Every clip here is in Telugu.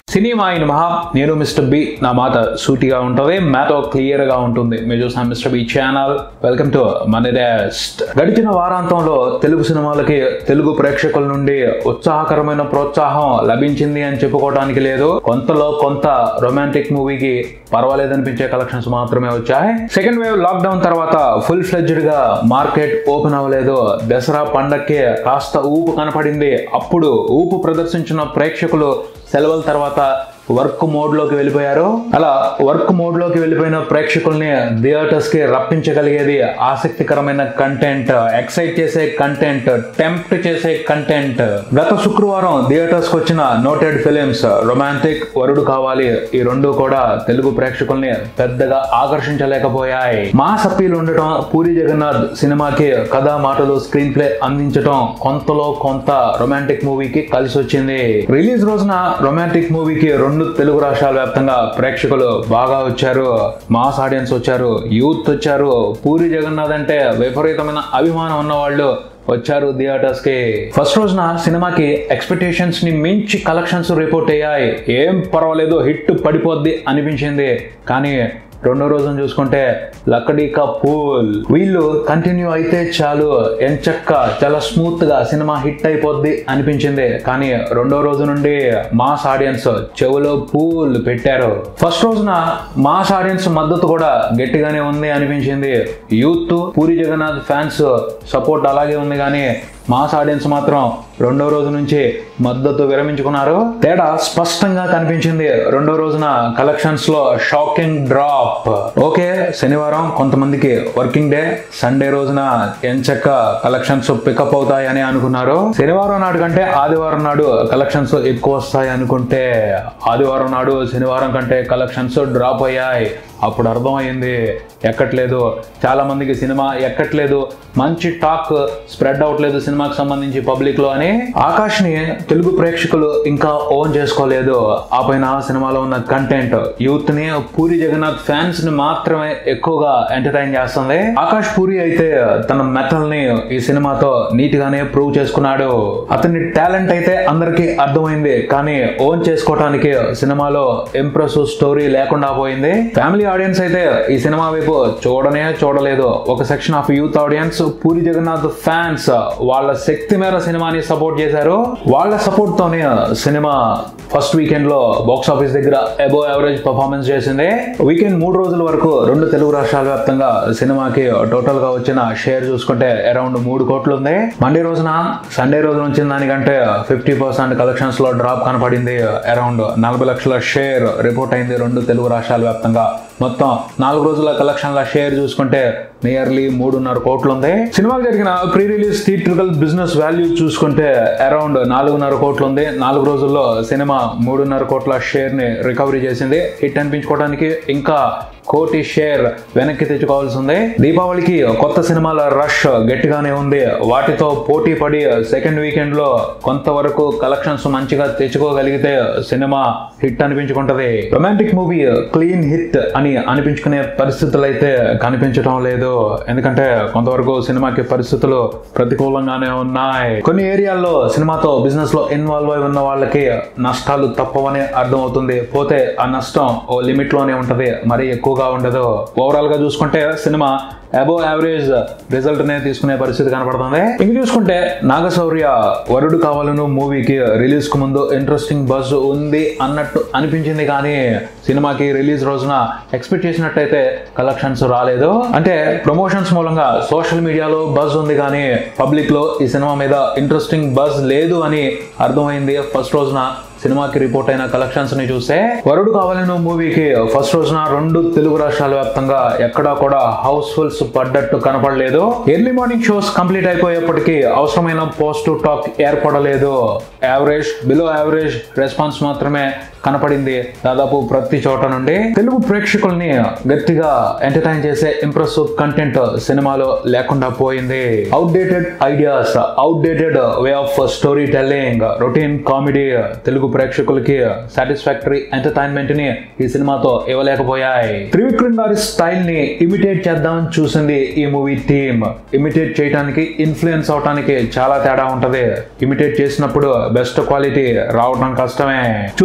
సినిమా అయిన మహా నేను మిస్టర్ బి నా మాట సూటిగా ఉంటుంది మ్యాతో క్లియర్ గా ఉంటుంది మీరు చూసిన Mr B channel welcome to మన డెస్ట్ గడిచిన వారాంతంలో తెలుగు సినిమాలకి తెలుగు ప్రేక్షకుల నుండి ఉత్సాహకరమైన ప్రోత్సాహం లభించింది అని చెప్పుకోవడానికి లేదు కొంతలో కొంత రొమాంటిక్ మూవీకి పర్వాలేదనిపించే కలెక్షన్స్ మాత్రమే వచ్చాయి సెకండ్ వేవ్ లాక్డౌన్ తర్వాత ఫుల్ ఫ్లెడ్జ్డ్ గా మార్కెట్ ఓపెన్ అవ్వలేదు దసరా పండక్కి కాస్త ఊపు కనపడింది అప్పుడు ఊపు ప్రదర్శించిన ప్రేక్షకులు సెలవుల తర్వాత వర్క్ మోడ్ లోకి వెళ్ళిపోయారు అలా వర్క్ మోడ్ లోకి వెళ్ళిపోయిన ప్రేక్షకుల్ని థియేటర్స్ కి రప్పించగలిగేది ఆసక్తికరమైన కంటెంట్ ఎక్సైట్ చేసే కంటెంట్ టెంప్ట్ చేసే కంటెంట్ గత శుక్రవారం థియేటర్స్ కి వచ్చిన నోటెడ్ ఫిలిమ్స్ రొమాంటిక్ వరుడు కావాలి ఈ రెండు కూడా తెలుగు ప్రేక్షకుల్ని పెద్దగా ఆకర్షించలేకపోయాయి మా సప్పీలు ఉండటం పూరి జగన్నాథ్ సినిమాకి కథా మాటలు స్క్రీన్ ప్లే అందించటం కొంతలో కొంత రొమాంటిక్ మూవీకి కలిసి వచ్చింది రిలీజ్ రోజున రొమాంటిక్ మూవీకి రెండు తెలుగు రాష్ట్రాల వ్యాప్తంగా ప్రేక్షకులు బాగా వచ్చారు మాస్ ఆడియన్స్ వచ్చారు యూత్ వచ్చారు పూరి జగన్నాథ్ అంటే విపరీతమైన అభిమానం ఉన్న వాళ్ళు వచ్చారు థియేటర్స్ కి ఫస్ట్ రోజున సినిమాకి ఎక్స్పెక్టేషన్స్ ని మించి కలెక్షన్స్ రిపోర్ట్ అయ్యాయి ఏం పర్వాలేదు హిట్ పడిపోద్ది అనిపించింది కానీ రెండో రోజున చూసుకుంటే లక్కడీకా పూల్ వీళ్ళు కంటిన్యూ అయితే చాలు ఎంచక్క చాలా స్మూత్ గా సినిమా హిట్ అయిపోద్ది అనిపించింది కానీ రెండో రోజు నుండి మాస్ ఆడియన్స్ చెవులో పూల్ పెట్టారు ఫస్ట్ రోజున మాస్ ఆడియన్స్ మద్దతు కూడా గట్టిగానే ఉంది అనిపించింది youth Puri Jagannadh fans support అలాగే ఉంది కానీ మాస్ ఆడియన్స్ మాత్రం రెండో రోజు నుంచి మద్దతు విరమించుకున్నారు తేడా స్పష్టంగా కనిపించింది రెండో రోజున కలెక్షన్స్ లో షాకింగ్ డ్రాప్ ఓకే శనివారం కొంతమందికి వర్కింగ్ డే సండే రోజున ఎంచక్క కలెక్షన్స్ పికప్ అవుతాయని అనుకున్నారు శనివారం నాడు కంటే ఆదివారం నాడు కలెక్షన్స్ ఎక్కువ వస్తాయి అనుకుంటే ఆదివారం నాడు శనివారం కంటే కలెక్షన్స్ డ్రాప్ అయ్యాయి అప్పుడు అర్థమైంది ఎక్కట్లేదు చాలా మందికి సినిమా ఎక్కట్లేదు మంచి టాక్ స్ప్రెడ్ అవట్లేదు సినిమాకి సంబంధించి పబ్లిక్ లో అని ఆకాష్ ని తెలుగు ప్రేక్షకులు ఇంకా ఓన్ చేసుకోలేదు ఆ పైన సినిమాలో ఉన్న కంటెంట్ యూత్ ని పూరి జగన్నాథ్ ఫ్యాన్స్ ని మాత్రమే ఎక్కువగా ఎంటర్టైన్ చేస్తుంది ఆకాష్ పూరి అయితే తన మెథల్ ని ఈ సినిమాతో నీట్ గానే ప్రూవ్ చేసుకున్నాడు అతని టాలెంట్ అయితే అందరికీ అర్థమైంది కానీ ఓన్ చేసుకోవటానికి సినిమాలో ఇంప్రెసివ్ స్టోరీ లేకుండా పోయింది ఫ్యామిలీ ఆడియన్స్ అయితే ఈ సినిమా వైపు చూడనే చూడలేదు ఒక section of youth audience Puri Jagannadh fans వాళ్ళ శక్తి మేర సినిమాని సపోర్ట్ చేశారు వాళ్ళ సపోర్ట్ తోనే సినిమా ఫస్ట్ వీకెండ్ లో బాక్స్ ఆఫీస్ దగ్గర అబో యావరేజ్ పర్ఫార్మెన్స్ చేసింది వీకెండ్ మూడు రోజుల వరకు రెండు తెలుగు రాష్ట్రాల వ్యాప్తంగా సినిమాకి టోటల్ గా వచ్చిన షేర్ చూసుకుంటే అరౌండ్ మూడు కోట్లు ఉంది మండే రోజున సండే రోజున వచ్చిన దానికంటే ఫిఫ్టీ పర్సెంట్ కలెక్షన్స్ లో డ్రాప్ కనపడింది అరౌండ్ నలభై లక్షల షేర్ రిపోర్ట్ అయింది రెండు తెలుగు రాష్ట్రాల వ్యాప్తంగా మొత్తం నాలుగు రోజుల కలెక్షన్ల షేర్ చూసుకుంటే నియర్లీ మూడున్నర కోట్లు ఉంది సినిమాకి జరిగిన pre release theatrical business value చూసుకుంటే అరౌండ్ నాలుగున్నర కోట్లు ఉంది నాలుగు రోజుల్లో సినిమా మూడున్నర కోట్ల షేర్ ని రికవరీ చేసింది హిట్ అనిపించుకోవడానికి ఇంకా కోటి షేర్ వెనక్కి తెచ్చుకోవాల్సి ఉంది దీపావళికి కొత్త సినిమాల రష్ గట్టిగానే ఉంది వాటితో పోటీ పడి సెకండ్ వీకెండ్ లో కొంతవరకు కలెక్షన్స్ మంచిగా తెచ్చుకోగలిగితే సినిమా హిట్ అనిపించుకుంటది రొమాంటిక్ మూవీ క్లీన్ హిట్ అని అనిపించుకునే పరిస్థితులు అయితే కనిపించడం లేదు ఎందుకంటే కొంతవరకు సినిమాకి పరిస్థితులు ప్రతికూలంగానే ఉన్నాయి కొన్ని ఏరియాల్లో సినిమాతో బిజినెస్ లో ఇన్వాల్వ్ అయి ఉన్న వాళ్ళకి నష్టాలు తప్పవని అర్థమవుతుంది పోతే ఆ నష్టం ఓ లిమిట్ లోనే ఉంటది మరీ ఎక్కువగా ఉండదు ఓవరాల్ గా చూసుకుంటే సినిమా అబో యావరేజ్ రిజల్ట్ నే తీసుకునే పరిస్థితి కనపడుతుంది ఇంక చూసుకుంటే నాగశౌర్య వరుడు కావాలను మూవీకి రిలీజ్ కు ముందు ఇంట్రెస్టింగ్ బజ్ ఉంది అన్నట్టు అనిపించింది కానీ సినిమాకి రిలీజ్ రోజున ఎక్స్పెక్ట్ చేసినట్టయితే కలెక్షన్స్ రాలేదు అంటే ప్రమోషన్స్ మూలంగా సోషల్ మీడియాలో బజ్ ఉంది కానీ పబ్లిక్ లో ఈ సినిమా మీద ఇంట్రెస్టింగ్ బజ్ లేదు అని అర్థమైంది ఫస్ట్ రోజున సినిమాకి రిపోర్ట్ అయిన కలెక్షన్స్ ని చూస్తే వరుడు కావాలను మూవీకి ఫస్ట్ రోజున రెండు తెలుగు రాష్ట్రాల వ్యాప్తంగా ఎక్కడా కూడా హౌస్ఫుల్స్ పడ్డట్టు కనపడలేదు ఎర్లీ మార్నింగ్ షోస్ కంప్లీట్ అయిపోయేప్పటికీ అవసరమైన పాజిటివ్ టాక్ ఏర్పడలేదు యావరేజ్ బిలో యావరేజ్ రెస్పాన్స్ మాత్రమే కనపడింది దాదాపు ప్రతి చోట నుండి తెలుగు ప్రేక్షకుల్ని గట్టిగా ఎంటర్టైన్ చేసే ఇంప్రెసివ్ కంటెంట్ సినిమాలో లేకుండా పోయింది outdated ideas outdated way of storytelling routine comedy Telugu ప్రేక్షకులకి సాటిస్ఫాక్టరీ ఎంటర్టైన్మెంట్ ని ఈ సినిమాతో ఇవ్వలేకపోయాయి త్రివిక్రమ్ గారి స్టైల్ ని ఇమిటేట్ చేద్దామని చూసింది ఈ మూవీ టీమ్ ఇమిటేట్ చేయడానికి ఇన్ఫ్లుయెన్స్ అవడానికి చాలా తేడా ఉంటది ఇమిటేట్ చేసినప్పుడు బెస్ట్ క్వాలిటీ రావడం కష్టమే చూసుకుంటే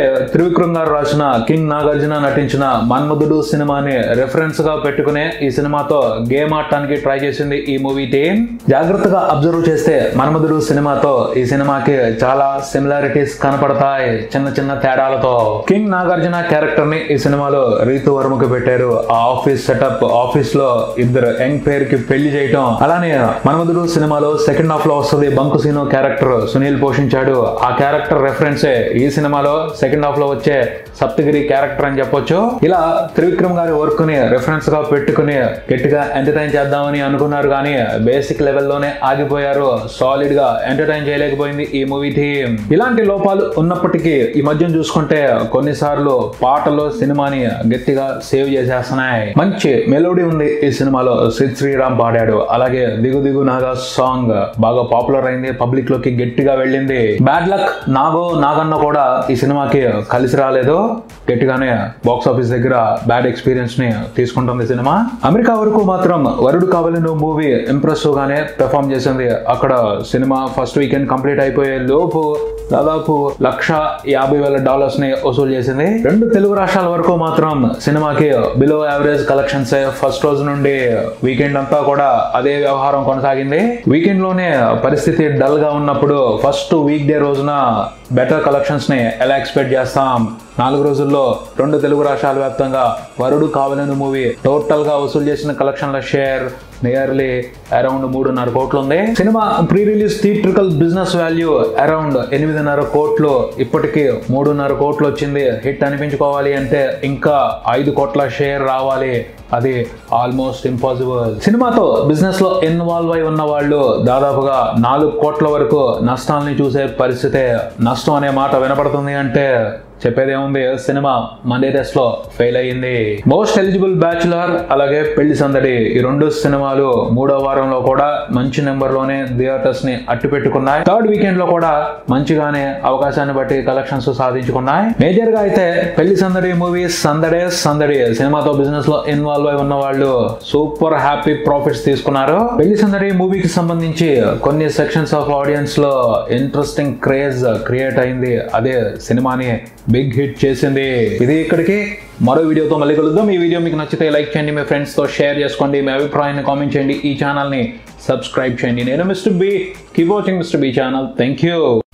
త్రివిక్రమ్ గారు రాసిన కింగ్ నాగార్జున నటించిన మన్మధుడు సినిమాని రెఫరెన్స్ గా పెట్టుకునే ఈ సినిమాతో గేమ్ ఆడటానికి ట్రై చేసింది ఈ మూవీ టీం జాగ్రత్తగా అబ్జర్వ్ చేస్తే మన్మధుడు సినిమాతో ఈ సినిమాకి చాలా సిమిలారిటీస్ కనపడతాయి చిన్న చిన్న తేడాలతో కింగ్ నాగార్జున క్యారెక్టర్ ని ఈ సినిమాలో రీతు వర్మకు పెట్టారు ఆ ఆఫీస్ సెటప్ ఆఫీస్ లో ఇద్దరు యంగ్ పేర్ కి పెళ్లి చేయటం అలానే మన్మధుడు సినిమాలో సెకండ్ హాఫ్ లో వస్తుంది బంకు సీను క్యారెక్టర్ సునీల్ పోషించాడు ఆ క్యారెక్టర్ రెఫరెన్సే ఈ సినిమాలో సెకండ్ హాఫ్ లో వచ్చే సప్తగిరి క్యారెక్టర్ అని చెప్పొచ్చు ఇలా త్రివిక్రమ్ గారి వర్క్ ని రెఫరెన్స్ గా పెట్టుకుని గట్టిగా ఎంటర్టైన్ చేద్దామని అనుకున్నారు కానీ బేసిక్ లెవెల్లోనే ఆగిపోయారు సాలిడ్ గా ఎంటర్టైన్ చేయలేకపోయింది ఈ మూవీ టీమ్ ఇలాంటి లోపాలు ఉన్నప్పటికీ ఈ మధ్యన చూసుకుంటే కొన్నిసార్లు పాటలు సినిమాని గట్టిగా సేవ్ చేసేస్తున్నాయి మంచి మెలోడీ ఉంది ఈ సినిమాలో సిద్ శ్రీరామ్ పాడాడు అలాగే దిగు దిగు నాగా సాంగ్ బాగా పాపులర్ అయింది పబ్లిక్ లోకి గట్టిగా వెళ్ళింది బ్యాడ్ లక్ నాగో నాగన్న కూడా ఈ సినిమాకి కలిసి రాలేదు గట్టిగానే బాక్స్ ఆఫీస్ దగ్గర బ్యాడ్ ఎక్స్పీరియన్స్ ని తీసుకుంటుంది సినిమా అమెరికా వరకు మాత్రం వరుడు కావాలని మూవీ ఇంప్రెసివ్ గానే పెర్ఫామ్ చేసింది అక్కడ సినిమా ఫస్ట్ వీకెండ్ కంప్లీట్ అయిపోయే లోపు దాదాపు లక్ష యాభై వేల డాలర్స్ ని వసూలు చేసింది రెండు తెలుగు రాష్ట్రాల వరకు మాత్రం సినిమాకి బిలో యావరేజ్ కలెక్షన్స్ ఫస్ట్ రోజు నుండి వీకెండ్ అంతా కూడా అదే వ్యవహారం కొనసాగింది వీకెండ్ లోనే పరిస్థితి డల్ గా ఉన్నప్పుడు ఫస్ట్ వీక్ డే రోజున బెటర్ కలెక్షన్స్ ని ఎలా ఎక్స్పెక్ట్ చేస్తాం నాలుగు రోజుల్లో రెండు తెలుగు రాష్ట్రాల వ్యాప్తంగా వరుడు కావాలని మూవీ టోటల్ గా వసూలు చేసిన కలెక్షన్ల షేర్ నియర్లీ అరౌండ్ మూడున్నర కోట్లు ఉంది cinema pre release theatrical business value around ఎనిమిదిన్నర కోట్లు ఇప్పటికీ మూడున్నర కోట్లు వచ్చింది హిట్ అనిపించుకోవాలి అంటే ఇంకా ఐదు కోట్ల షేర్ రావాలి అది ఆల్మోస్ట్ ఇంపాసిబుల్ సినిమాతో బిజినెస్ లో ఇన్వాల్వ్ అయి ఉన్న వాళ్ళు దాదాపుగా నాలుగు కోట్ల వరకు నష్టాలని చూసే పరిస్థితే నష్టం అనే మాట వినపడుతుంది అంటే చెప్పేదేముంది సినిమా మండే టెస్ట్ లో ఫెయిల్ అయ్యింది మోస్ట్ ఎలిజిబుల్ బ్యాచులర్ అలాగే పెళ్లి సందడి ఈ రెండు సినిమాలు మూడో వారంలో కూడా మంచి నెంబర్ లోనే థియేటర్స్ ని అట్టు పెట్టుకున్నాయి థర్డ్ వీకెండ్ లో కూడా మంచిగానే అవకాశాన్ని బట్టి కలెక్షన్స్ సాధించుకున్నాయి మేజర్ గా అయితే పెళ్లి సందడి మూవీ సందడే సందడి సినిమాతో బిజినెస్ లో ఇన్వాల్వ్ అయి ఉన్న వాళ్ళు సూపర్ హ్యాపీ ప్రాఫిట్స్ తీసుకున్నారు పెళ్లి సందడి మూవీకి సంబంధించి కొన్ని సెక్షన్స్ ఆఫ్ ఆడియన్స్ లో ఇంట్రెస్టింగ్ క్రేజ్ క్రియేట్ అయింది అదే సినిమాని బిగ్ హిట్ చేసింది ఇది ఇక్కడికి మరో వీడియోతో మళ్ళీ కలుద్దాం ఈ వీడియో మీకు నచ్చితే లైక్ చేయండి మీ ఫ్రెండ్స్తో షేర్ చేసుకోండి మీ అభిప్రాయాన్ని కామెంట్ చేయండి ఈ ఛానల్ని సబ్స్క్రైబ్ చేయండి నేను Mr B keep watching Mr B channel thank you